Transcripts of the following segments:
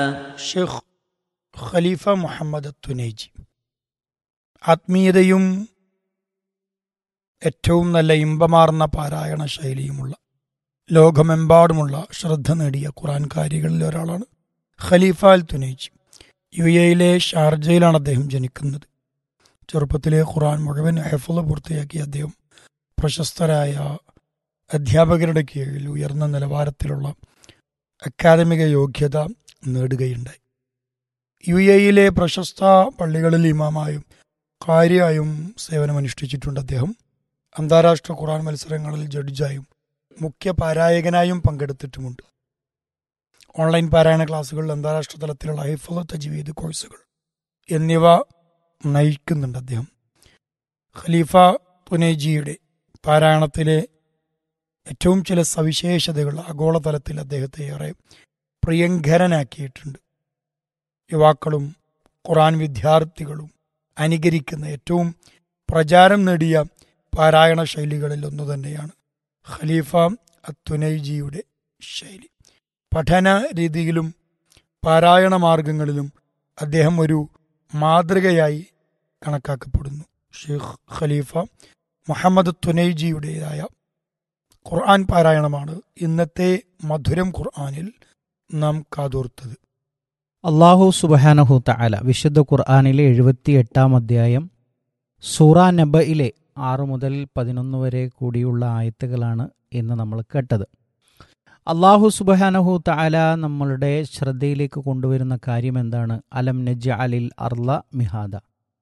ഷെയ്ഖ് ഖലീഫ മുഹമ്മദ് തുനേജി ആത്മീയതയും ഏറ്റവും നല്ല ഇമ്പമാർന്ന പാരായണ ശൈലിയുമുള്ള ലോകമെമ്പാടുമുള്ള ശ്രദ്ധ നേടിയ ഖുറാൻകാരികളിൽ ഒരാളാണ് ഖലീഫ അൽ തുനേജി യു എയിലെ ഷാർജയിലാണ് അദ്ദേഹം ജനിക്കുന്നത് ചെറുപ്പത്തിലെ ഖുറാൻ മുഴുവൻ ഹെഫുള് പൂർത്തിയാക്കിയ അദ്ദേഹം പ്രശസ്തരായ അധ്യാപകരുടെ കീഴിൽ ഉയർന്ന നിലവാരത്തിലുള്ള അക്കാദമിക യോഗ്യത നേടുകയുണ്ടായി യു എയിലെ പ്രശസ്ത പള്ളികളിൽ ഇമാമായും കാര്യായും സേവനമനുഷ്ഠിച്ചിട്ടുണ്ട് അദ്ദേഹം അന്താരാഷ്ട്ര ഖുറാൻ മത്സരങ്ങളിൽ ജഡ്ജായും മുഖ്യ പാരായകനായും പങ്കെടുത്തിട്ടുമുണ്ട് ഓൺലൈൻ പാരായണ ക്ലാസ്സുകളിൽ അന്താരാഷ്ട്ര തലത്തിലുള്ള ഹൈഫുൾ തജ്വീദ് കോഴ്സുകൾ എന്നിവ നയിക്കുന്നുണ്ട് അദ്ദേഹം ഖലീഫ പുനേജിയുടെ പാരായണത്തിലെ ഏറ്റവും ചില സവിശേഷതകൾ ആഗോളതലത്തിൽ അദ്ദേഹത്തെ ഏറെ പ്രിയങ്കരനാക്കിയിട്ടുണ്ട് യുവാക്കളും ഖുറാൻ വിദ്യാർത്ഥികളും അനുകരിക്കുന്ന ഏറ്റവും പ്രചാരം നേടിയ പാരായണ ശൈലികളിൽ ഒന്നു തന്നെയാണ് ഖലീഫ അത്തുനൈജിയുടെ ശൈലി പഠന രീതിയിലും പാരായണ മാർഗങ്ങളിലും അദ്ദേഹം ഒരു മാതൃകയായി കണക്കാക്കപ്പെടുന്നു ഷെയ്ഖ് ഖലീഫ മുഹമ്മദ് തുനൈജിയുടേതായ ഖുർആൻ പാരായണമാണ് ഇന്നത്തെ മധുരം ഖുർആനിൽ നാം കാതോർത്തത് അള്ളാഹു സുബഹാനഹു തആല വിശുദ്ധ ഖുർആാനിലെ എഴുപത്തി എട്ടാം അധ്യായം സൂറ നബയിലെ ആറ് മുതൽ പതിനൊന്ന് വരെ കൂടിയുള്ള ആയത്തുകളാണ് ഇന്ന് നമ്മൾ കേട്ടത് അള്ളാഹു സുബഹാനഹു തആല നമ്മളുടെ ശ്രദ്ധയിലേക്ക് കൊണ്ടുവരുന്ന കാര്യം എന്താണ് അലം നജ് അലിൽ അർല മിഹാദ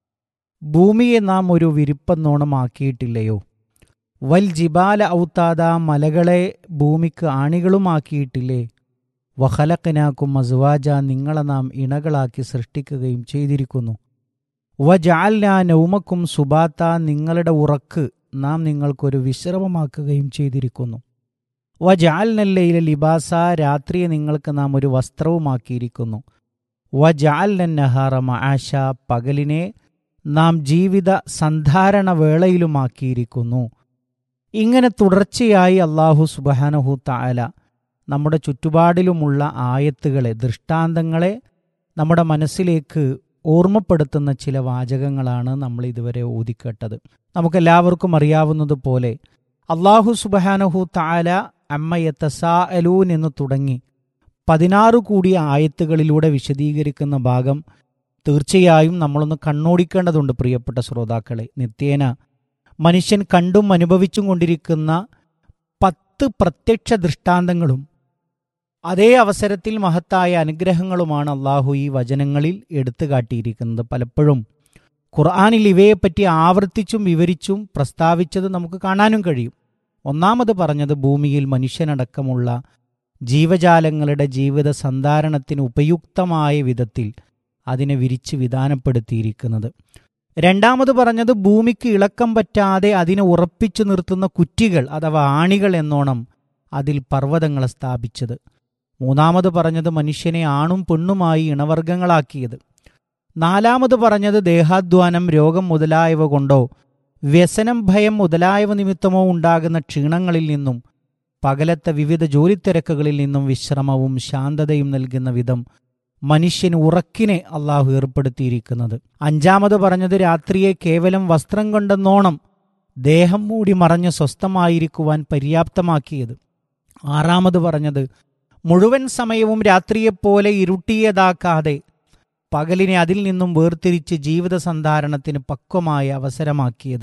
ഭൂമിയെ നാം ഒരു വിരിപ്പന്നോണമാക്കിയിട്ടില്ലയോ വൽ ജിബാല ഔത്താദ മലകളെ ഭൂമിക്ക് ആണികളുമാക്കിയിട്ടില്ലേ വഹലക്കനാക്കും മസ്വാജ നിങ്ങളെ നാം ഇണകളാക്കി സൃഷ്ടിക്കുകയും ചെയ്തിരിക്കുന്നു വജാൽന നൗമക്കും സുബാത്ത നിങ്ങളുടെ ഉറക്ക് നാം നിങ്ങൾക്കൊരു വിശ്രമമാക്കുകയും ചെയ്തിരിക്കുന്നു വജാൽനല്ലയില ലിബാസ രാത്രിയെ നിങ്ങൾക്ക് നാം ഒരു വസ്ത്രവുമാക്കിയിരിക്കുന്നു വജാൽന നഹാറ മആശ പകലിനെ നാം ജീവിത സന്ധാരണ വേളയിലുമാക്കിയിരിക്കുന്നു ഇങ്ങനെ തുടർച്ചയായി അള്ളാഹു സുബഹാനഹു താല നമ്മുടെ ചുറ്റുപാടിലുമുള്ള ആയത്തുകളെ ദൃഷ്ടാന്തങ്ങളെ നമ്മുടെ മനസ്സിലേക്ക് ഓർമ്മപ്പെടുത്തുന്ന ചില വാചകങ്ങളാണ് നമ്മൾ ഇതുവരെ ഓതിക്കേട്ടത് നമുക്കെല്ലാവർക്കും അറിയാവുന്നതുപോലെ അള്ളാഹു സുബഹാനഹു താല അമ്മയത്തസാ അലൂൻ എന്ന് തുടങ്ങി പതിനാറ് കൂടിയ ആയത്തുകളിലൂടെ വിശദീകരിക്കുന്ന ഭാഗം തീർച്ചയായും നമ്മളൊന്ന് കണ്ണോടിക്കേണ്ടതുണ്ട് പ്രിയപ്പെട്ട ശ്രോതാക്കളെ നിത്യേന മനുഷ്യൻ കണ്ടും അനുഭവിച്ചും കൊണ്ടിരിക്കുന്ന പത്ത് പ്രത്യക്ഷ ദൃഷ്ടാന്തങ്ങളും അതേ അവസരത്തിൽ മഹത്തായ അനുഗ്രഹങ്ങളുമാണ് അള്ളാഹു ഈ വചനങ്ങളിൽ എടുത്തു കാട്ടിയിരിക്കുന്നത് പലപ്പോഴും ഖുർആാനിൽ ഇവയെപ്പറ്റി ആവർത്തിച്ചും വിവരിച്ചും പ്രസ്താവിച്ചത് നമുക്ക് കാണാനും കഴിയും ഒന്നാമത് പറഞ്ഞത് ഭൂമിയിൽ മനുഷ്യനടക്കമുള്ള ജീവജാലങ്ങളുടെ ജീവിത സന്ധാരണത്തിന് ഉപയുക്തമായ വിധത്തിൽ അതിനെ വിരിച്ച് വിധാനപ്പെടുത്തിയിരിക്കുന്നത് രണ്ടാമത് പറഞ്ഞത് ഭൂമിക്ക് ഇളക്കം പറ്റാതെ അതിനെ ഉറപ്പിച്ചു നിർത്തുന്ന കുറ്റികൾ അഥവാ ആണികൾ എന്നോണം അതിൽ പർവ്വതങ്ങളെ സ്ഥാപിച്ചത് മൂന്നാമത് പറഞ്ഞത് മനുഷ്യനെ ആണും പെണ്ണുമായി ഇണവർഗങ്ങളാക്കിയത് നാലാമത് പറഞ്ഞത് ദേഹാധ്വാനം രോഗം മുതലായവ കൊണ്ടോ വ്യസനം ഭയം മുതലായവ നിമിത്തമോ ഉണ്ടാകുന്ന ക്ഷീണങ്ങളിൽ നിന്നും പകലത്തെ വിവിധ ജോലിത്തിരക്കുകളിൽ നിന്നും വിശ്രമവും ശാന്തതയും നൽകുന്ന വിധം മനുഷ്യന് ഉറക്കിനെ അള്ളാഹു ഏർപ്പെടുത്തിയിരിക്കുന്നത് അഞ്ചാമത് പറഞ്ഞത് രാത്രിയെ കേവലം വസ്ത്രം കൊണ്ടെന്നോണം ദേഹം മൂടി മറഞ്ഞ് സ്വസ്ഥമായിരിക്കുവാൻ പര്യാപ്തമാക്കിയത് ആറാമത് പറഞ്ഞത് മുഴുവൻ സമയവും രാത്രിയെപ്പോലെ ഇരുട്ടിയതാക്കാതെ പകലിനെ അതിൽ നിന്നും വേർതിരിച്ച് ജീവിത സന്ധാരണത്തിന് പക്വമായ അവസരമാക്കിയത്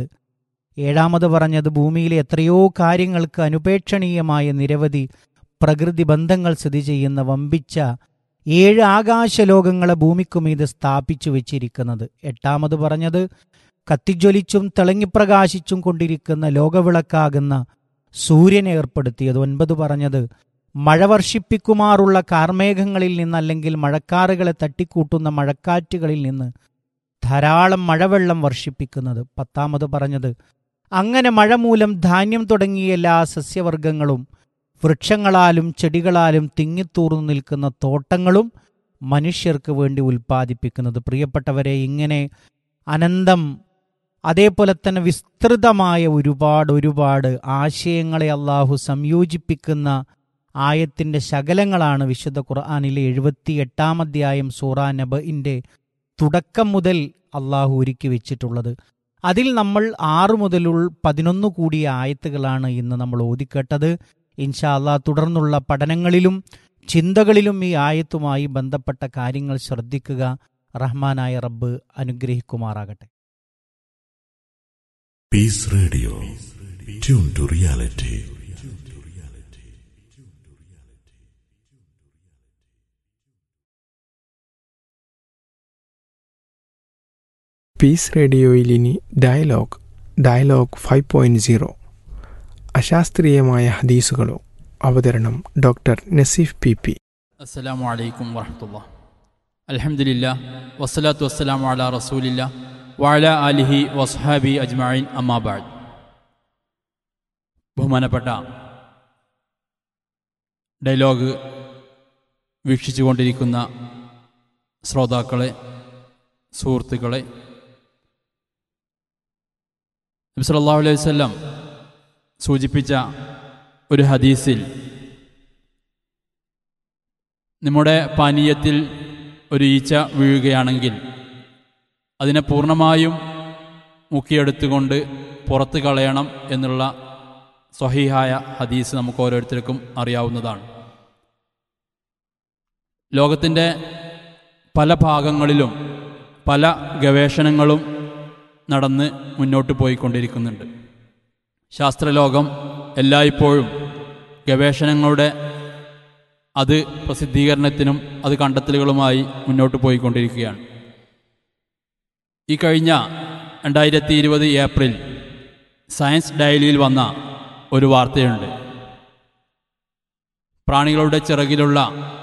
ഏഴാമത് പറഞ്ഞത് ഭൂമിയിലെ എത്രയോ കാര്യങ്ങൾക്ക് അനുപേക്ഷണീയമായ നിരവധി പ്രകൃതി ബന്ധങ്ങൾ സ്ഥിതി ചെയ്യുന്ന വമ്പിച്ച ഏഴ് ആകാശലോകങ്ങളെ ഭൂമിക്കുമീത് സ്ഥാപിച്ചു വെച്ചിരിക്കുന്നത് എട്ടാമത് പറഞ്ഞത് കത്തിജ്വലിച്ചും തിളങ്ങിപ്രകാശിച്ചും കൊണ്ടിരിക്കുന്ന ലോകവിളക്കാകുന്ന സൂര്യനെ ഏർപ്പെടുത്തിയത് ഒൻപത് പറഞ്ഞത് മഴ വർഷിപ്പിക്കുമാറുള്ള കാർമേഘങ്ങളിൽ നിന്ന് അല്ലെങ്കിൽ മഴക്കാറുകളെ തട്ടിക്കൂട്ടുന്ന മഴക്കാറ്റുകളിൽ നിന്ന് ധാരാളം മഴവെള്ളം വർഷിപ്പിക്കുന്നത് പത്താമത് പറഞ്ഞത് അങ്ങനെ മഴ മൂലം ധാന്യം തുടങ്ങിയ എല്ലാ സസ്യവർഗങ്ങളും വൃക്ഷങ്ങളാലും ചെടികളാലും തിങ്ങിത്തൂർന്നു നിൽക്കുന്ന തോട്ടങ്ങളും മനുഷ്യർക്ക് വേണ്ടി ഉൽപ്പാദിപ്പിക്കുന്നത് പ്രിയപ്പെട്ടവരെ ഇങ്ങനെ അനന്തം അതേപോലെ തന്നെ വിസ്തൃതമായ ഒരുപാട് ഒരുപാട് ആശയങ്ങളെ അള്ളാഹു സംയോജിപ്പിക്കുന്ന ആയത്തിൻ്റെ ശകലങ്ങളാണ് വിശുദ്ധ ഖുർആാനിലെ എഴുപത്തി എട്ടാം അധ്യായം സൂറ നബഇൻ്റെ തുടക്കം മുതൽ അള്ളാഹു ഒരുക്കി വെച്ചിട്ടുള്ളത് അതിൽ നമ്മൾ ആറ് മുതലുള്ള പതിനൊന്ന് കൂടിയ ആയത്തുകളാണ് ഇന്ന് നമ്മൾ ഓതിക്കേട്ടത് ഇൻഷാ അള്ളാഹ് തുടർന്നുള്ള പഠനങ്ങളിലും ചിന്തകളിലും ഈ ആയത്തുമായി ബന്ധപ്പെട്ട കാര്യങ്ങൾ ശ്രദ്ധിക്കുക റഹ്മാനായ റബ്ബ് അനുഗ്രഹിക്കുമാറാകട്ടെ Peace Radio. Tune to reality. Peace റേഡിയോയിൽ ഇനി dialogue dialogue five point zero അശാസ്ത്രീയമായ ഹദീസുകളോ അവതരണം ഡോക്ടർ നസീഫ് പി പി അസ്സലാമു അലൈക്കും വറഹമത്തുള്ള അലഹമില്ല വസ്സലാത്തു വസ്സലാമു അല റസൂലില്ല വാല അലിഹി വസ്ഹാബി അജ്മൈൻ അമ്മാബാദ് ബഹുമാനപ്പെട്ട ഡയലോഗ് വീക്ഷിച്ചുകൊണ്ടിരിക്കുന്ന ശ്രോതാക്കളെ സുഹൃത്തുക്കളെ നബി സല്ലല്ലാഹു അലൈഹി വസല്ലം സൂചിപ്പിച്ച ഒരു ഹദീസിൽ നമ്മുടെ പാനീയത്തിൽ ഒരു ഈച്ച വീഴുകയാണെങ്കിൽ അതിനെ പൂർണ്ണമായും മുക്കിയെടുത്തുകൊണ്ട് പുറത്ത് കളയണം എന്നുള്ള സ്വഹീഹായ ഹദീസ് നമുക്ക് ഓരോരുത്തർക്കും അറിയാവുന്നതാണ് ലോകത്തിൻ്റെ പല ഭാഗങ്ങളിലും പല ഗവേഷണങ്ങളും നടന്ന് മുന്നോട്ട് പോയിക്കൊണ്ടിരിക്കുന്നുണ്ട് ശാസ്ത്രലോകം എല്ലായ്പ്പോഴും ഗവേഷണങ്ങളുടെ അത് പ്രസിദ്ധീകരണത്തിനും അത് കണ്ടെത്തലുകളുമായി മുന്നോട്ട് പോയിക്കൊണ്ടിരിക്കുകയാണ് ഈ കഴിഞ്ഞ രണ്ടായിരത്തി ഇരുപത് ഏപ്രിൽ സയൻസ് ഡയലിയിൽ വന്ന ഒരു വാർത്തയുണ്ട് പ്രാണികളുടെ ചിറകിലുള്ള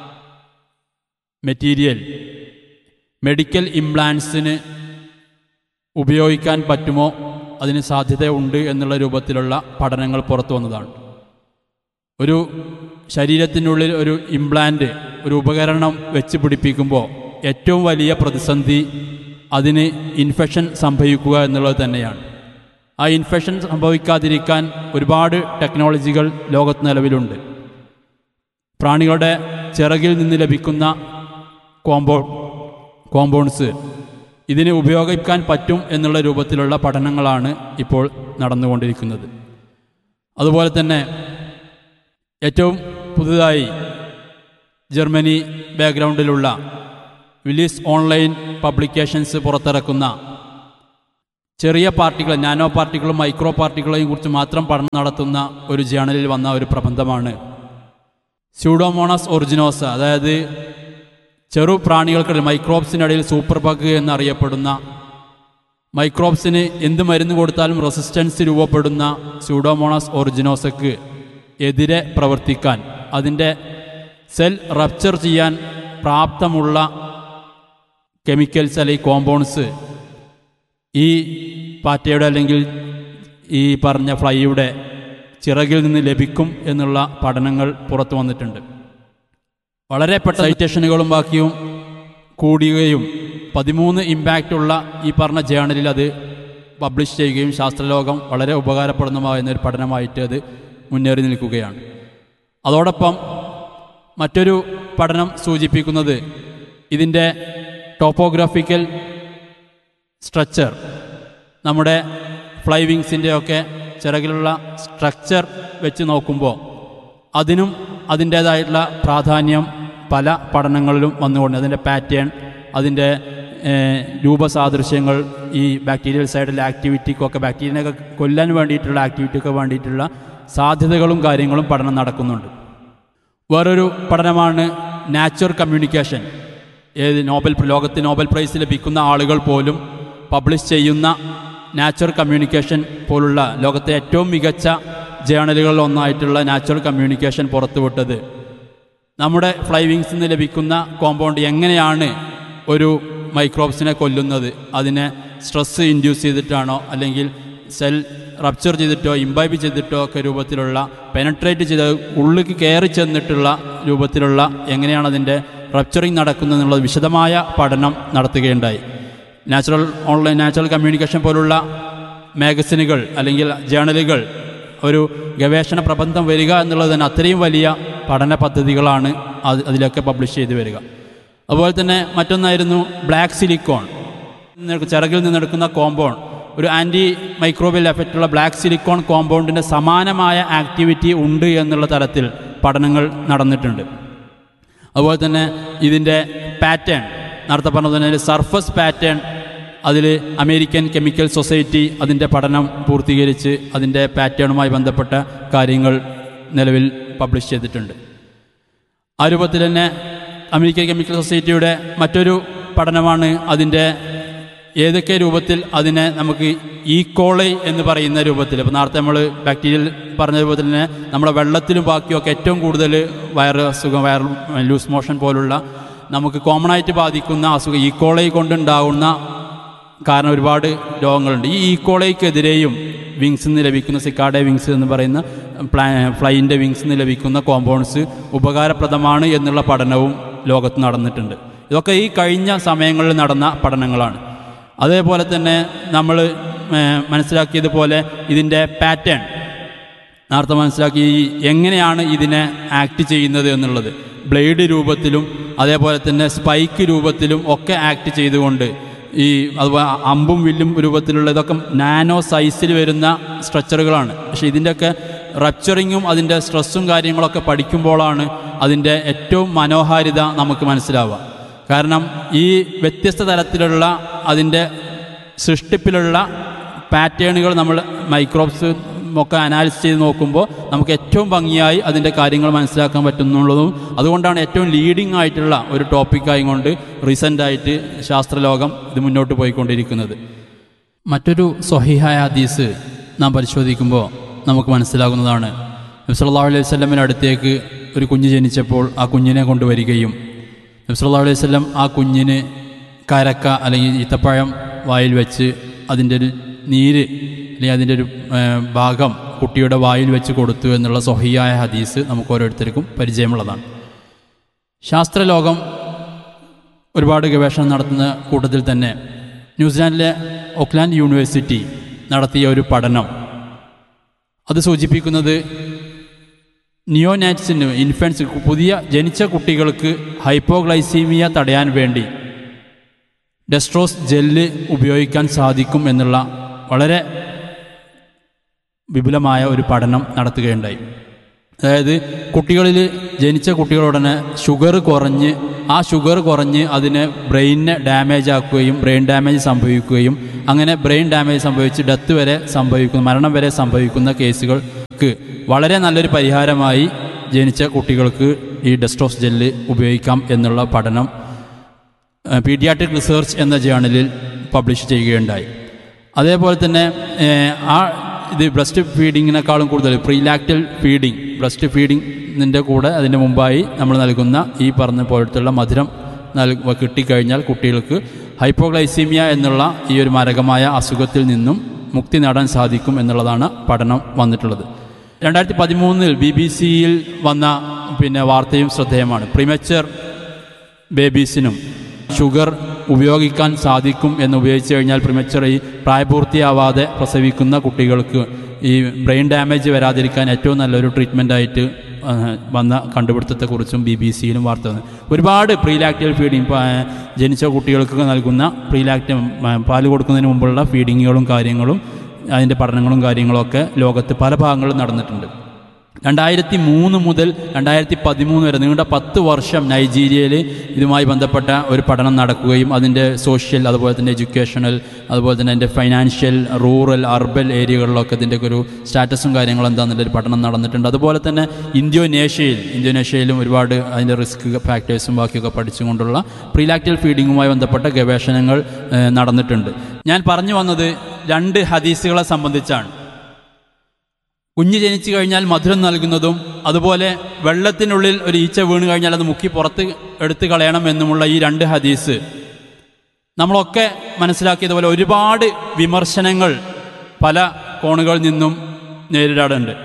മെറ്റീരിയൽ മെഡിക്കൽ ഇംപ്ലാൻസിന് ഉപയോഗിക്കാൻ പറ്റുമോ അതിന് സാധ്യതയുണ്ട് എന്നുള്ള രൂപത്തിലുള്ള പഠനങ്ങൾ പുറത്തു വന്നതാണ് ഒരു ശരീരത്തിനുള്ളിൽ ഒരു ഇംപ്ലാന്റ് ഒരു ഉപകരണം വെച്ച് പിടിപ്പിക്കുമ്പോൾ ഏറ്റവും വലിയ പ്രതിസന്ധി അതിന് ഇൻഫെക്ഷൻ സംഭവിക്കുക എന്നുള്ളത് തന്നെയാണ് ആ ഇൻഫെക്ഷൻ സംഭവിക്കാതിരിക്കാൻ ഒരുപാട് ടെക്നോളജികൾ ലോകത്ത് നിലവിലുണ്ട് പ്രാണികളുടെ ചിറകിൽ നിന്ന് ലഭിക്കുന്ന കോമ്പോ കോമ്പൗണ്ട്സ് ഇതിന് ഉപയോഗിക്കാൻ പറ്റും എന്നുള്ള രൂപത്തിലുള്ള പഠനങ്ങളാണ് ഇപ്പോൾ നടന്നുകൊണ്ടിരിക്കുന്നത് അതുപോലെ തന്നെ ഏറ്റവും പുതുതായി ജർമ്മനി ബാക്ക്ഗ്രൗണ്ടിലുള്ള വിലീസ് ഓൺലൈൻ പബ്ലിക്കേഷൻസ് പുറത്തിറക്കുന്ന ചെറിയ പാർട്ടികൾ നാനോ പാർട്ടികളും മൈക്രോ പാർട്ടികളെയും കുറിച്ച് മാത്രം പഠനം നടത്തുന്ന ഒരു ജേണലിൽ വന്ന ഒരു പ്രബന്ധമാണ് സ്യൂഡോമോണസ് ഒറിജിനോസ അതായത് ചെറു പ്രാണികൾക്കിടയിൽ മൈക്രോബ്സിനിടയിൽ സൂപ്പർ ബഗ് എന്നറിയപ്പെടുന്ന മൈക്രോബ്സിന് എന്ത് മരുന്ന് കൊടുത്താലും റെസിസ്റ്റൻസ് രൂപപ്പെടുന്ന സ്യൂഡോമോണസ് ഒറിജിനോസക്ക് എതിരെ പ്രവർത്തിക്കാൻ അതിൻ്റെ സെൽ റപ്ചർ ചെയ്യാൻ പ്രാപ്തമുള്ള കെമിക്കൽസ് അല്ലെങ്കിൽ കോമ്പൗണ്ട്സ് ഈ പാറ്റയുടെ അല്ലെങ്കിൽ ഈ പറഞ്ഞ ഫ്ലൈയുടെ ചിറകിൽ നിന്ന് ലഭിക്കും എന്നുള്ള പഠനങ്ങൾ പുറത്തു വന്നിട്ടുണ്ട് വളരെ പെട്ട സൈറ്റേഷനുകളും ബാക്കിയും കൂടുകയും പതിമൂന്ന് ഇമ്പാക്റ്റ് ഉള്ള ഈ പറഞ്ഞ ജേണലിൽ അത് പബ്ലിഷ് ചെയ്യുകയും ശാസ്ത്രലോകം വളരെ ഉപകാരപ്പെടുന്നതായ ഒരു പഠനമായിട്ട് അത് മുന്നേറി നിൽക്കുകയാണ് അതോടൊപ്പം മറ്റൊരു പഠനം സൂചിപ്പിക്കുന്നത് ഇതിൻ്റെ ടോപ്പോഗ്രാഫിക്കൽ സ്ട്രക്ചർ നമ്മുടെ ഫ്ലൈ വിങ്സിൻ്റെ ഒക്കെ ചിറകിലുള്ള സ്ട്രക്ചർ വെച്ച് നോക്കുമ്പോൾ അതിനും അതിൻ്റേതായിട്ടുള്ള പ്രാധാന്യം പല പഠനങ്ങളിലും വന്നുകൊണ്ട് അതിൻ്റെ പാറ്റേൺ അതിൻ്റെ ഏഹ്, രൂപസാദൃശ്യങ്ങൾ ഈ ബാക്ടീരിയൽ സൈഡിലെ ആക്ടിവിറ്റിക്കൊക്കെ ബാക്ടീരിയനൊക്കെ കൊല്ലാൻ വേണ്ടിയിട്ടുള്ള ആക്ടിവിറ്റിക്ക് വേണ്ടിയിട്ടുള്ള സാധ്യതകളും കാര്യങ്ങളും പഠനം നടക്കുന്നുണ്ട് വേറൊരു പഠനമാണ് നാച്ചുറൽ കമ്മ്യൂണിക്കേഷൻ ഏത് നോബൽ ലോകത്ത് നോബൽ പ്രൈസ് ലഭിക്കുന്ന ആളുകൾ പോലും പബ്ലിഷ് ചെയ്യുന്ന നാച്ചുറൽ കമ്മ്യൂണിക്കേഷൻ പോലുള്ള ലോകത്തെ ഏറ്റവും മികച്ച ജേണലുകളിൽ ഒന്നായിട്ടുള്ള നാച്ചുറൽ കമ്മ്യൂണിക്കേഷൻ പുറത്തുവിട്ടത് നമ്മുടെ ഫ്ലൈ വിങ്സിൽ നിന്ന് ലഭിക്കുന്ന കോമ്പൗണ്ട് എങ്ങനെയാണ് ഒരു മൈക്രോബ്സിനെ കൊല്ലുന്നത് അതിനെ സ്ട്രെസ് ഇൻഡ്യൂസ് ചെയ്തിട്ടാണോ അല്ലെങ്കിൽ സെൽ റപ്ചർ ചെയ്തിട്ടോ ഇംബൈബ് ചെയ്തിട്ടോ ഒക്കെ രൂപത്തിലുള്ള പെനട്രേറ്റ് ചെയ്ത് ഉള്ളിലേക്ക് കയറി ചെന്നിട്ടുള്ള രൂപത്തിലുള്ള എങ്ങനെയാണ് അതിൻ്റെ റപ്ചറിങ് നടക്കുന്നത് എന്നുള്ള വിശദമായ പഠനം നടത്തുകയുണ്ടായി നാച്ചുറൽ ഓൺലൈൻ നാച്ചുറൽ കമ്മ്യൂണിക്കേഷൻ പോലുള്ള മാഗസിനുകൾ അല്ലെങ്കിൽ ജേണലുകൾ ഒരു ഗവേഷണ പ്രബന്ധം വരിക എന്നുള്ളത് തന്നെ അത്രയും വലിയ പഠന പദ്ധതികളാണ് അത് അതിലൊക്കെ പബ്ലിഷ് ചെയ്തു വരിക അതുപോലെ തന്നെ മറ്റൊന്നായിരുന്നു ബ്ലാക്ക് സിലിക്കോൺ ചിറകിൽ നിന്നെടുക്കുന്ന കോമ്പൗണ്ട് ഒരു ആൻറ്റി മൈക്രോബിയൽ എഫക്റ്റുള്ള ബ്ലാക്ക് സിലിക്കോൺ കോമ്പൗണ്ടിൻ്റെ സമാനമായ ആക്ടിവിറ്റി ഉണ്ട് എന്നുള്ള തരത്തിൽ പഠനങ്ങൾ നടന്നിട്ടുണ്ട് അതുപോലെ തന്നെ ഇതിൻ്റെ പാറ്റേൺ നേരത്തെ പറഞ്ഞ തന്നെ സർഫസ് പാറ്റേൺ അതിൽ അമേരിക്കൻ കെമിക്കൽ സൊസൈറ്റി അതിൻ്റെ പഠനം പൂർത്തീകരിച്ച് അതിൻ്റെ പാറ്റേണുമായി ബന്ധപ്പെട്ട കാര്യങ്ങൾ നിലവിൽ പബ്ലിഷ് ചെയ്തിട്ടുണ്ട് ആ രൂപത്തിൽ തന്നെ അമേരിക്കൻ കെമിക്കൽ സൊസൈറ്റിയുടെ മറ്റൊരു പഠനമാണ് അതിൻ്റെ ഏതൊക്കെ രൂപത്തിൽ അതിനെ നമുക്ക് ഈക്കോളൈ എന്ന് പറയുന്ന രൂപത്തിൽ ഇപ്പോൾ നേരത്തെ നമ്മൾ ബാക്ടീരിയൽ പറഞ്ഞ രൂപത്തിൽ തന്നെ നമ്മുടെ വെള്ളത്തിലും ബാക്കിയൊക്കെ ഏറ്റവും കൂടുതൽ വയറ് അസുഖം വയർ ലൂസ് മോഷൻ പോലുള്ള നമുക്ക് കോമൺ ആയിട്ട് ബാധിക്കുന്ന അസുഖം ഈക്കോളൈ കൊണ്ടുണ്ടാകുന്ന കാരണം ഒരുപാട് രോഗങ്ങളുണ്ട് ഈ ഈക്കോളയ്ക്കെതിരെയും വിങ്സ് നിന്ന് ലഭിക്കുന്ന സിക്കാഡെ വിങ്സ് എന്ന് പറയുന്ന പ്ലാ ഫ്ലൈൻ്റെ വിങ്സ് നിന്ന് ലഭിക്കുന്ന കോമ്പൗണ്ട്സ് ഉപകാരപ്രദമാണ് എന്നുള്ള പഠനവും ലോകത്ത് നടന്നിട്ടുണ്ട് ഇതൊക്കെ ഈ കഴിഞ്ഞ സമയങ്ങളിൽ നടന്ന പഠനങ്ങളാണ് അതേപോലെ തന്നെ നമ്മൾ മനസ്സിലാക്കിയതുപോലെ ഇതിൻ്റെ പാറ്റേൺ നേരത്തെ മനസ്സിലാക്കി ഈ എങ്ങനെയാണ് ഇതിനെ ആക്ട് ചെയ്യുന്നത് എന്നുള്ളത് ബ്ലേഡ് രൂപത്തിലും അതേപോലെ തന്നെ സ്പൈക്ക് രൂപത്തിലും ഒക്കെ ആക്ട് ചെയ്തുകൊണ്ട് ഈ അതുപോലെ അമ്പും വില്ലും രൂപത്തിലുള്ള ഇതൊക്കെ നാനോ സൈസിൽ വരുന്ന സ്ട്രക്ചറുകളാണ് പക്ഷേ ഇതിൻ്റെയൊക്കെ റപ്ചറിങ്ങും അതിൻ്റെ സ്ട്രെസ്സും കാര്യങ്ങളൊക്കെ പഠിക്കുമ്പോഴാണ് അതിൻ്റെ ഏറ്റവും മനോഹാരിത നമുക്ക് മനസ്സിലാവുക കാരണം ഈ വ്യത്യസ്ത തരത്തിലുള്ള അതിൻ്റെ സൃഷ്ടിപ്പിലുള്ള പാറ്റേണുകൾ നമ്മൾ മൈക്രോബ്സ് ഒക്കെ അനാലിസ് ചെയ്ത് നോക്കുമ്പോൾ നമുക്ക് ഏറ്റവും ഭംഗിയായി അതിൻ്റെ കാര്യങ്ങൾ മനസ്സിലാക്കാൻ പറ്റുന്നുള്ളതും അതുകൊണ്ടാണ് ഏറ്റവും ലീഡിംഗ് ആയിട്ടുള്ള ഒരു ടോപ്പിക്കായി കൊണ്ട് റീസെൻ്റായിട്ട് ശാസ്ത്രലോകം ഇത് മുന്നോട്ട് പോയിക്കൊണ്ടിരിക്കുന്നത് മറ്റൊരു സ്വഹിഹായ ഹദീസ് നാം പരിശോധിക്കുമ്പോൾ നമുക്ക് മനസ്സിലാകുന്നതാണ് നബ്സല്ലാ അലൈഹി വല്ലമിൻ്റെ അടുത്തേക്ക് ഒരു കുഞ്ഞ് ജനിച്ചപ്പോൾ ആ കുഞ്ഞിനെ കൊണ്ടുവരികയും നബ്സല്ലാ അലൈഹി വല്ലം ആ കുഞ്ഞിന് കരക്ക അല്ലെങ്കിൽ ഈത്തപ്പഴം വായിൽ വെച്ച് അതിൻ്റെ ഒരു നീര് അല്ലെങ്കിൽ അതിൻ്റെ ഒരു ഭാഗം കുട്ടിയുടെ വായിൽ വെച്ച് കൊടുത്തു എന്നുള്ള സ്വഹിയായ ഹദീസ് നമുക്ക് ഓരോരുത്തർക്കും പരിചയമുള്ളതാണ് ശാസ്ത്രലോകം ഒരുപാട് ഗവേഷണം നടത്തുന്ന കൂട്ടത്തിൽ തന്നെ ന്യൂസിലാൻഡിലെ ഓക്ലാൻഡ് യൂണിവേഴ്സിറ്റി നടത്തിയ ഒരു പഠനം അത് സൂചിപ്പിക്കുന്നത് നിയോനാറ്റ്സിന് ഇൻഫൻസ് പുതിയ ജനിച്ച കുട്ടികൾക്ക് ഹൈപ്പോഗ്ലൈസീമിയ തടയാൻ വേണ്ടി ഡെസ്ട്രോസ് ജെല്ല് ഉപയോഗിക്കാൻ സാധിക്കും എന്നുള്ള വളരെ വിപുലമായ ഒരു പഠനം നടത്തുകയുണ്ടായി അതായത് കുട്ടികളിൽ ജനിച്ച കുട്ടികളുടനെ ഷുഗർ കുറഞ്ഞ് ആ ഷുഗർ കുറഞ്ഞ് അതിന് ബ്രെയിനിനെ ഡാമേജ് ആക്കുകയും ബ്രെയിൻ ഡാമേജ് സംഭവിക്കുകയും അങ്ങനെ ബ്രെയിൻ ഡാമേജ് സംഭവിച്ച് ഡെത്ത് വരെ സംഭവിക്കുന്ന മരണം വരെ സംഭവിക്കുന്ന കേസുകൾക്ക് വളരെ നല്ലൊരു പരിഹാരമായി ജനിച്ച കുട്ടികൾക്ക് ഈ ഡെസ്ട്രോസ് ജെല്ല് ഉപയോഗിക്കാം എന്നുള്ള പഠനം പീഡിയാട്രിക് റിസർച്ച് എന്ന ജേണലിൽ പബ്ലിഷ് ചെയ്യുകയുണ്ടായി അതേപോലെ തന്നെ ആ ഇത് ബ്രസ്റ്റ് ഫീഡിങ്ങിനേക്കാളും കൂടുതൽ പ്രീലാക്ടൽ ഫീഡിങ് ബ്രസ്റ്റ് ഫീഡിങ്ങിൻ്റെ കൂടെ അതിൻ്റെ മുമ്പായി നമ്മൾ നൽകുന്ന ഈ പറഞ്ഞ പോലത്തുള്ള മധുരം നൽ കിട്ടിക്കഴിഞ്ഞാൽ കുട്ടികൾക്ക് ഹൈപ്പോഗ്ലൈസീമിയ എന്നുള്ള ഈ ഒരു മാരകമായ അസുഖത്തിൽ നിന്നും മുക്തി നേടാൻ സാധിക്കും എന്നുള്ളതാണ് പഠനം വന്നിട്ടുള്ളത് രണ്ടായിരത്തി പതിമൂന്നിൽ ബി ബി സിയിൽ വന്ന പിന്നെ വാർത്തയും ശ്രദ്ധേയമാണ് പ്രിമച്ചർ ബേബീസിനും ഷുഗർ ഉപയോഗിക്കാൻ സാധിക്കും എന്ന് ഉപയോഗിച്ച് കഴിഞ്ഞാൽ പ്രിമച്ചർ ഈ പ്രായപൂർത്തിയാവാതെ പ്രസവിക്കുന്ന കുട്ടികൾക്ക് ഈ ബ്രെയിൻ ഡാമേജ് വരാതിരിക്കാൻ ഏറ്റവും നല്ലൊരു ട്രീറ്റ്മെൻറ്റായിട്ട് വന്ന കണ്ടുപിടുത്തത്തെക്കുറിച്ചും ബി ബി സിയിലും വാർത്ത വന്നു ഒരുപാട് പ്രീലാക്റ്റൽ ഫീഡിങ് ജനിച്ച കുട്ടികൾക്ക് നൽകുന്ന പ്രീലാക്റ്റ് പാല് കൊടുക്കുന്നതിന് മുമ്പുള്ള ഫീഡിങ്ങുകളും കാര്യങ്ങളും അതിൻ്റെ പഠനങ്ങളും കാര്യങ്ങളൊക്കെ ലോകത്ത് പല ഭാഗങ്ങളിലും നടന്നിട്ടുണ്ട് രണ്ടായിരത്തി മൂന്ന് മുതൽ രണ്ടായിരത്തി പതിമൂന്ന് വരെ നീണ്ട പത്ത് വർഷം നൈജീരിയയിൽ ഇതുമായി ബന്ധപ്പെട്ട ഒരു പഠനം നടക്കുകയും അതിൻ്റെ സോഷ്യൽ അതുപോലെ തന്നെ എഡ്യൂക്കേഷണൽ അതുപോലെ തന്നെ അതിൻ്റെ ഫൈനാൻഷ്യൽ റൂറൽ അർബൻ ഏരിയകളിലൊക്കെ ഇതിൻ്റെ ഒരു സ്റ്റാറ്റസും കാര്യങ്ങളും എന്താണെന്നുള്ള ഒരു പഠനം നടന്നിട്ടുണ്ട് അതുപോലെ തന്നെ ഇന്തോനേഷ്യയിൽ ഇന്തോനേഷ്യയിലും ഒരുപാട് അതിൻ്റെ റിസ്ക് ഫാക്ടേഴ്സും ബാക്കിയൊക്കെ പഠിച്ചുകൊണ്ടുള്ള പ്രീലാക്റ്റൽ ഫീഡിങ്ങുമായി ബന്ധപ്പെട്ട ഗവേഷണങ്ങൾ നടന്നിട്ടുണ്ട് ഞാൻ പറഞ്ഞു വന്നത് രണ്ട് ഹദീസുകളെ സംബന്ധിച്ചാണ് കുഞ്ഞ് ജനിച്ചു കഴിഞ്ഞാൽ മധുരം നൽകുന്നതും അതുപോലെ വെള്ളത്തിനുള്ളിൽ ഒരു ഈച്ച വീണ് കഴിഞ്ഞാൽ അത് മുക്കി പുറത്ത് എടുത്തു കളയണം എന്നുമുള്ള ഈ രണ്ട് ഹദീസ് നമ്മളൊക്കെ മനസ്സിലാക്കിയതുപോലെ ഒരുപാട് വിമർശനങ്ങൾ പല കോണുകളിൽ നിന്നും നേരിടാറുണ്ട്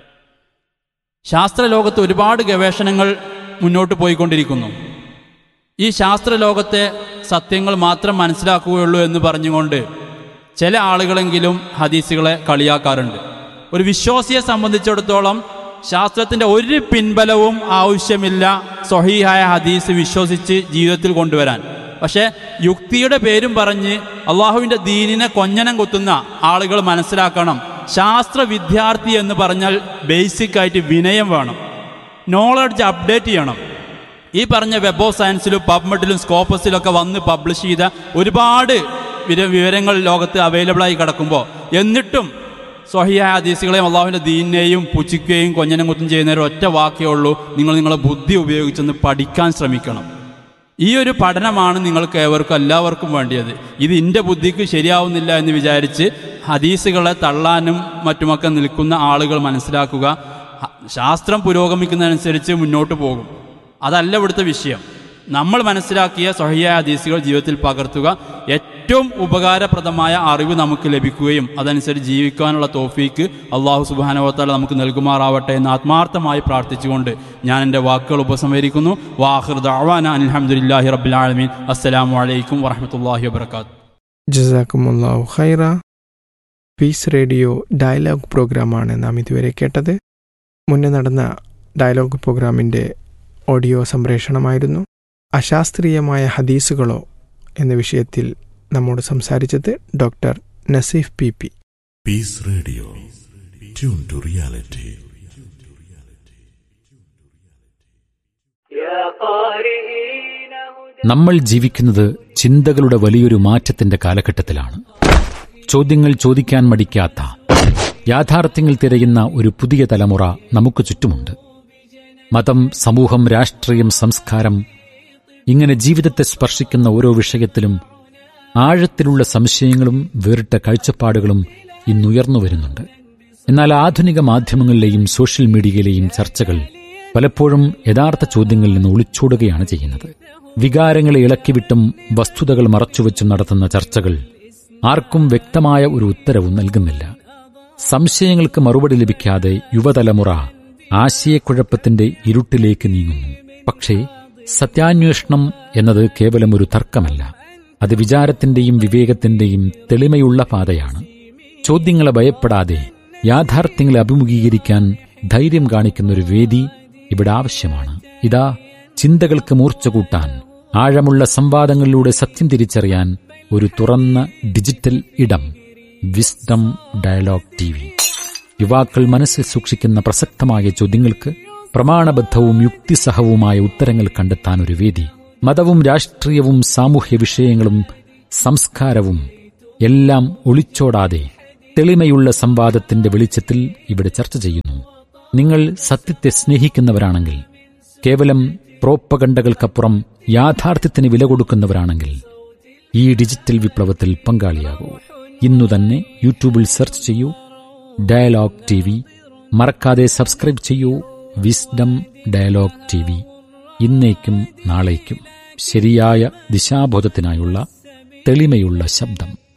ശാസ്ത്രലോകത്ത് ഒരുപാട് ഗവേഷണങ്ങൾ മുന്നോട്ട് പോയിക്കൊണ്ടിരിക്കുന്നു ഈ ശാസ്ത്രലോകത്തെ സത്യങ്ങൾ മാത്രം മനസ്സിലാക്കുകയുള്ളൂ എന്ന് പറഞ്ഞുകൊണ്ട് ചില ആളുകളെങ്കിലും ഹദീസുകളെ കളിയാക്കാറുണ്ട് ഒരു വിശ്വാസിയെ സംബന്ധിച്ചിടത്തോളം ശാസ്ത്രത്തിന്റെ ഒരു പിൻബലവും ആവശ്യമില്ല സ്വഹീഹായ ഹദീസ് വിശ്വസിച്ച് ജീവിതത്തിൽ കൊണ്ടുവരാൻ പക്ഷേ യുക്തിയുടെ പേരും പറഞ്ഞ് അള്ളാഹുവിൻ്റെ ദീനിനെ കൊഞ്ഞനം കുത്തുന്ന ആളുകൾ മനസ്സിലാക്കണം ശാസ്ത്ര വിദ്യാർത്ഥി എന്ന് പറഞ്ഞാൽ ബേസിക് ആയിട്ട് വിനയം വേണം നോളജ് അപ്ഡേറ്റ് ചെയ്യണം ഈ പറഞ്ഞ വെബ് ഓഫ് സയൻസിലും പബ്മെഡിലും സ്കോപ്പസിലൊക്കെ വന്ന് പബ്ലിഷ് ചെയ്ത ഒരുപാട് വിര- വിവരങ്ങൾ ലോകത്ത് അവൈലബിൾ ആയി കിടക്കുമ്പോൾ എന്നിട്ടും സ്വഹിയായ ഹദീസുകളെയും അള്ളാഹുവിൻ്റെ ദീനിനെയും പുച്ഛിക്കുകയും കൊഞ്ഞനം കുത്തും ചെയ്യുന്ന ഒരു ഒറ്റ വാക്കേ ഉള്ളൂ നിങ്ങൾ നിങ്ങളെ ബുദ്ധി ഉപയോഗിച്ചൊന്ന് പഠിക്കാൻ ശ്രമിക്കണം ഈ ഒരു പഠനമാണ് നിങ്ങൾക്ക് ഏവർക്കും എല്ലാവർക്കും വേണ്ടിയത് ഇത് എൻ്റെ ബുദ്ധിക്ക് ശരിയാവുന്നില്ല എന്ന് വിചാരിച്ച് ഹദീസുകളെ തള്ളാനും മറ്റുമൊക്കെ നിൽക്കുന്ന ആളുകൾ മനസ്സിലാക്കുക ഹ- ശാസ്ത്രം പുരോഗമിക്കുന്നതനുസരിച്ച് മുന്നോട്ട് പോകും അതല്ല ഇവിടുത്തെ വിഷയം നമ്മൾ മനസ്സിലാക്കിയ സ്വഹിയ ഹദീസുകൾ ജീവിതത്തിൽ പകർത്തുക ഏറ്റവും ഉപകാരപ്രദമായ അറിവ് നമുക്ക് ലഭിക്കുകയും അതനുസരിച്ച് ജീവിക്കാനുള്ള തോഫീക്ക് അള്ളാഹു സുബാനവത്താല നമുക്ക് നൽകുമാറാവട്ടെ എന്ന് ആത്മാർത്ഥമായി പ്രാർത്ഥിച്ചുകൊണ്ട് ഞാൻ എൻ്റെ വാക്കുകൾ ഉപസംഹരിക്കുന്നു വാഹിർ ദഅവാന അലഹമുല്ലാഹി റബ്ബിൽ ആലമീൻ അസ്സലാമു അലൈക്കും വറഹമത്തല്ലാഹി വബർക്കാത്തു ജസാക്കുമുല്ലാഹു ഖൈറ പീസ് റേഡിയോ ഡയലോഗ് പ്രോഗ്രാമാണ് നാം ഇതുവരെ കേട്ടത് മുന്നേ നടന്ന ഡയലോഗ് പ്രോഗ്രാമിൻ്റെ ഓഡിയോ സംപ്രേഷണമായിരുന്നു അശാസ്ത്രീയമായ ഹദീസുകളോ എന്ന വിഷയത്തിൽ നമ്മോട് സംസാരിച്ചത് doctor Naseef P P Peace Radio. Tune to reality. നമ്മൾ ജീവിക്കുന്നത് ചിന്തകളുടെ വലിയൊരു മാറ്റത്തിന്റെ കാലഘട്ടത്തിലാണ് ചോദ്യങ്ങൾ ചോദിക്കാൻ മടിക്കാത്ത യാഥാർത്ഥ്യങ്ങൾ തിരയുന്ന ഒരു പുതിയ തലമുറ നമുക്ക് ചുറ്റുമുണ്ട് മതം സമൂഹം രാഷ്ട്രീയം സംസ്കാരം ഇങ്ങനെ ജീവിതത്തെ സ്പർശിക്കുന്ന ഓരോ വിഷയത്തിലും ആഴത്തിലുള്ള സംശയങ്ങളും വേറിട്ട കാഴ്ചപ്പാടുകളും ഇന്നുയർന്നു വരുന്നുണ്ട് എന്നാൽ ആധുനിക മാധ്യമങ്ങളിലെയും സോഷ്യൽ മീഡിയയിലെയും ചർച്ചകൾ പലപ്പോഴും യഥാർത്ഥ ചോദ്യങ്ങളിൽ നിന്ന് ഒളിച്ചോടുകയാണ് ചെയ്യുന്നത് വികാരങ്ങളെ ഇളക്കിവിട്ടും വസ്തുതകൾ മറച്ചുവെച്ചും നടത്തുന്ന ചർച്ചകൾ ആർക്കും വ്യക്തമായ ഒരു ഉത്തരവും നൽകുന്നില്ല സംശയങ്ങൾക്ക് മറുപടി ലഭിക്കാതെ യുവതലമുറ ആശയക്കുഴപ്പത്തിന്റെ ഇരുട്ടിലേക്ക് നീങ്ങുന്നു പക്ഷേ സത്യാന്വേഷണം എന്നത് കേവലം ഒരു തർക്കമല്ല അത് വിചാരത്തിന്റെയും വിവേകത്തിന്റെയും തെളിമയുള്ള പാതയാണ് ചോദ്യങ്ങളെ ഭയപ്പെടാതെ യാഥാർത്ഥ്യങ്ങളെ അഭിമുഖീകരിക്കാൻ ധൈര്യം കാണിക്കുന്ന ഒരു വേദി ഇവിടെ ആവശ്യമാണ് ഇതാ ചിന്തകൾക്ക് മൂർച്ച കൂട്ടാൻ ആഴമുള്ള സംവാദങ്ങളിലൂടെ സത്യം തിരിച്ചറിയാൻ ഒരു തുറന്ന ഡിജിറ്റൽ ഇടം വിസ്ഡം ഡയലോഗ് ടി വി യുവാക്കൾ മനസ്സിൽ സൂക്ഷിക്കുന്ന പ്രസക്തമായ ചോദ്യങ്ങൾക്ക് പ്രമാണബദ്ധവും യുക്തിസഹവുമായ ഉത്തരങ്ങൾ കണ്ടെത്താൻ ഒരു വേദി മതവും രാഷ്ട്രീയവും സാമൂഹ്യ വിഷയങ്ങളും സംസ്കാരവും എല്ലാം ഒളിച്ചോടാതെ തെളിമയുള്ള സംവാദത്തിന്റെ വെളിച്ചത്തിൽ ഇവിടെ ചർച്ച ചെയ്യുന്നു നിങ്ങൾ സത്യത്തെ സ്നേഹിക്കുന്നവരാണെങ്കിൽ കേവലം പ്രോപ്പകണ്ടകൾക്കപ്പുറം യാഥാർത്ഥ്യത്തിന് വില കൊടുക്കുന്നവരാണെങ്കിൽ ഈ ഡിജിറ്റൽ വിപ്ലവത്തിൽ പങ്കാളിയാകൂ ഇന്നു തന്നെ യൂട്യൂബിൽ സെർച്ച് ചെയ്യൂ ഡയലോഗ് ടി വി മറക്കാതെ സബ്സ്ക്രൈബ് ചെയ്യൂ വിസ്ഡം ഡയലോഗ് ടി വി ഇന്നേക്കും നാളേക്കും ശരിയായ ദിശാബോധത്തിനായുള്ള തെളിമയുള്ള ശബ്ദം